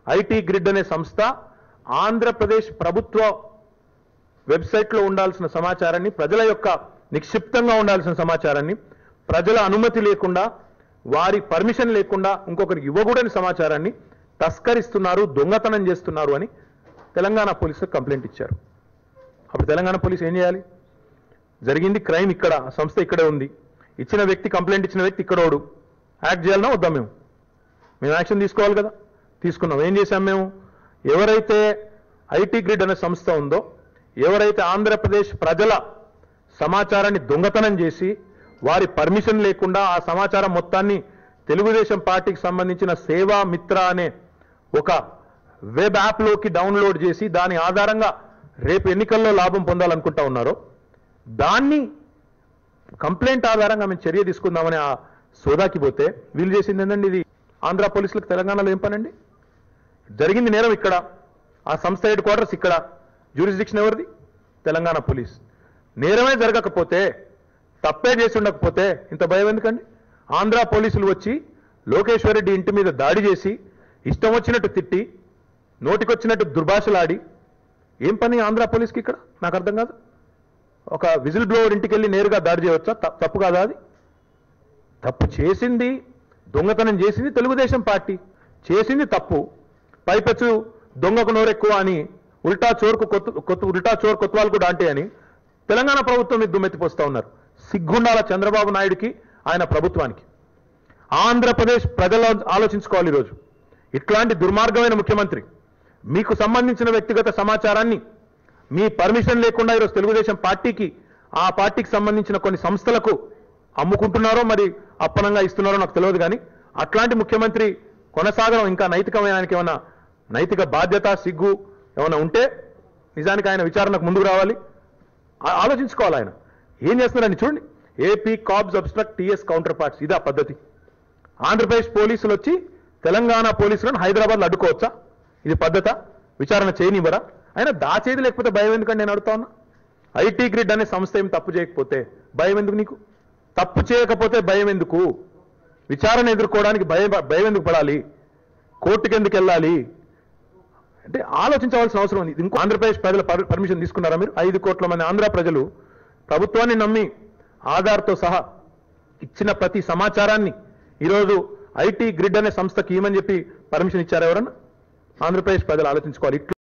IT grid అనే సంస్థ ఆంధ్రప్రదేశ్ ప్రభుత్వ వెబ్సైట్లో ఉండాల్సిన సమాచారాన్ని ప్రజల యొక్క నిక్షిప్తంగా ఉండాల్సిన సమాచారాన్ని ప్రజల అనుమతి లేకుండా వారి పర్మిషన్ లేకుండా ఇంకొకరికి ఇవ్వకూడని సమాచారాన్ని తస్కరిస్తున్నారు దొంగతనం చేస్తున్నారు అని తెలంగాణ పోలీసులకు కంప్లైంట్ ఇచ్చారు అప్పుడు తెలంగాణ పోలీసు ఏం చేయాలి జరిగింది క్రైమ్ ఇక్కడ ఆ సంస్థ ఇక్కడే ఉంది ఇచ్చిన వ్యక్తి కంప్లైంట్ ఇచ్చిన వ్యక్తి ఇక్కడోడు యాక్ట్ చేయాలన్నా వద్దాం మేము మేము యాక్షన్ తీసుకోవాలి కదా తీసుకున్నాం ఏం చేశాం మేము ఎవరైతే ఐటీ గ్రిడ్ అనే సంస్థ ఉందో ఎవరైతే ఆంధ్రప్రదేశ్ ప్రజల సమాచారాన్ని దొంగతనం చేసి వారి పర్మిషన్ లేకుండా ఆ సమాచారం మొత్తాన్ని తెలుగుదేశం పార్టీకి సంబంధించిన సేవా మిత్ర అనే ఒక వెబ్ యాప్లోకి డౌన్లోడ్ చేసి దాని ఆధారంగా రేపు ఎన్నికల్లో లాభం పొందాలనుకుంటా ఉన్నారో దాన్ని కంప్లైంట్ ఆధారంగా మేము చర్య తీసుకుందామని ఆ సోదాకి పోతే వీళ్ళు చేసింది ఏంటండి ఇది ఆంధ్ర పోలీసులకు తెలంగాణలో ఏం పనండి జరిగింది నేరం ఇక్కడ ఆ సంస్థ హెడ్ క్వార్టర్స్ ఇక్కడ జ్యూరిస్డిక్షన్ ఎవరిది తెలంగాణ పోలీస్ నేరమే జరగకపోతే తప్పే చేసి ఉండకపోతే ఇంత భయం ఎందుకండి ఆంధ్ర పోలీసులు వచ్చి లోకేశ్వర్ రెడ్డి ఇంటి మీద దాడి చేసి ఇష్టం వచ్చినట్టు తిట్టి నోటికొచ్చినట్టు దుర్భాషలాడి ఏం పని ఆంధ్ర పోలీస్కి ఇక్కడ నాకు అర్థం కాదు ఒక విజిల్ బ్లోవర్ ఇంటికి వెళ్ళి నేరుగా దాడి చేయవచ్చా త- తప్పు కాదా అది తప్పు చేసింది దొంగతనం చేసింది తెలుగుదేశం పార్టీ చేసింది తప్పు పైపెచ్చు దొంగకు నోరెక్కువ అని ఉల్టా చోర్కు కొత్తు కొత్తు ఉల్టా చోర్ కొత్వాల్ కూడా అంటే అని తెలంగాణ ప్రభుత్వం మీద దుమ్మెత్తిపోస్తా ఉన్నారు సిగ్గుండాల చంద్రబాబు నాయుడికి ఆయన ప్రభుత్వానికి ఆంధ్రప్రదేశ్ ప్రజలు ఆలోచించుకోవాలి ఈరోజు ఇట్లాంటి దుర్మార్గమైన ముఖ్యమంత్రి మీకు సంబంధించిన వ్యక్తిగత సమాచారాన్ని మీ పర్మిషన్ లేకుండా ఈరోజు తెలుగుదేశం పార్టీకి ఆ పార్టీకి సంబంధించిన కొన్ని సంస్థలకు అమ్ముకుంటున్నారో మరి అప్పనంగా ఇస్తున్నారో నాకు తెలియదు కానీ అట్లాంటి ముఖ్యమంత్రి కొనసాగడం ఇంకా నైతికమైన ఆయనకి ఏమైనా నైతిక బాధ్యత సిగ్గు ఏమైనా ఉంటే నిజానికి ఆయన విచారణకు ముందుకు రావాలి ఆ- ఆలోచించుకోవాలి ఆయన ఏం చేస్తున్నారని చూడండి AP cops obstruct TS counterparts ఇదా పద్ధతి ఆంధ్రప్రదేశ్ పోలీసులు వచ్చి తెలంగాణ పోలీసులను హైదరాబాద్లో అడ్డుకోవచ్చా ఇది పద్ధత విచారణ చేయనివ్వరా అయినా దాచేది లేకపోతే భయం ఎందుకండి నేను అడుగుతా ఉన్నా ఐటీ గ్రిడ్ అనే సంస్థ ఏం తప్పు చేయకపోతే భయం ఎందుకు నీకు తప్పు చేయకపోతే భయం ఎందుకు విచారణ ఎదుర్కోవడానికి భయం భయం ఎందుకు పడాలి కోర్టుకి ఎందుకు వెళ్ళాలి అంటే ఆలోచించవలసిన అవసరం ఉంది ఇంకో ఆంధ్రప్రదేశ్ ప్రజల పర్- పర్మిషన్ తీసుకున్నారా మీరు ఐదు కోట్ల మంది ఆంధ్ర ప్రజలు ప్రభుత్వాన్ని నమ్మి ఆధార్తో సహా ఇచ్చిన ప్రతి సమాచారాన్ని ఈరోజు ఐటీ గ్రిడ్ అనే సంస్థకి ఇవ్వమని చెప్పి పర్మిషన్ ఇచ్చారు ఎవరన్నా ఆంధ్రప్రదేశ్ ప్రజలు ఆలోచించుకోవాలి ఇట్లా